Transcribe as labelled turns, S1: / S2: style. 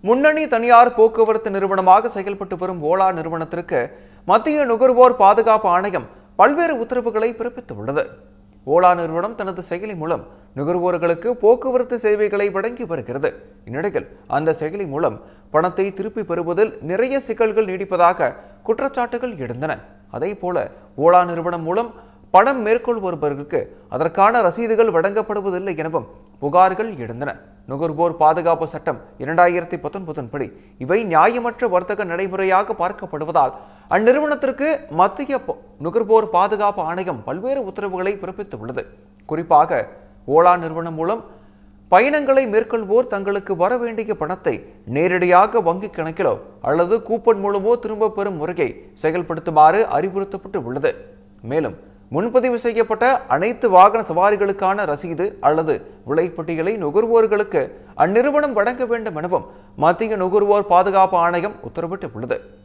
S1: முன்னணி தனியார் போக்குவரத்து நிறுவனமாக செயல்பட்டு வரும் ஓலா நிறுவனத்திற்கு மத்திய நுகர்வோர் பாதுகாப்பு ஆணையம் பல்வேறு உத்தரவுகளை பிறப்பித்துள்ளது ஓலா நிறுவனம் தனது செயலி மூலம் நுகர்வோர்களுக்கு போக்குவரத்து சேவைகளை வழங்கி வருகிறது இந்நிலையில் அந்த செயலி மூலம் பணத்தை திருப்பி பெறுவதில் நிறைய சிக்கல்கள் நீடிப்பதாக குற்றச்சாட்டுகள் எழுந்தன அதேபோல ஓலா நிறுவனம் மூலம் பணம் மேற்கொள்பவர்களுக்கு அதற்கான ரசீதுகள் வழங்கப்படுவதில்லை எனவும் புகார்கள் எழுந்தன நுகர்வோர் பாதுகாப்பு சட்டம் இரண்டாயிரத்தி பத்தொன்பதன் படி இவை நியாயமற்ற வர்த்தக நடைமுறையாக பார்க்கப்படுவதால் அந்நிறுவனத்திற்கு மத்திய ப- நுகர்வோர் பாதுகாப்பு ஆணையம் பல்வேறு உத்தரவுகளை பிறப்பித்துள்ளது குறிப்பாக ஓலா நிறுவனம் மூலம் பயணங்களை மேற்கொள்வோர் தங்களுக்கு வர வேண்டிய பணத்தை நேரடியாக வங்கிக் கணக்கிலோ அல்லது கூப்பன் மூலமோ திரும்பப் பெறும் முறையை செயல்படுத்துமாறு அறிவுறுத்தப்பட்டு உள்ளது மேலும் முன்பதிவு செய்யப்பட்ட அனைத்து வாகன சவாரிகளுக்கான ரசீது அல்லது விலைப்பட்டியலை நுகர்வோர்களுக்கு அந்நிறுவனம் வழங்க வேண்டும் எனவும் மத்திய நுகர்வோர் பாதுகாப்பு ஆணையம் உத்தரவிட்டுள்ளது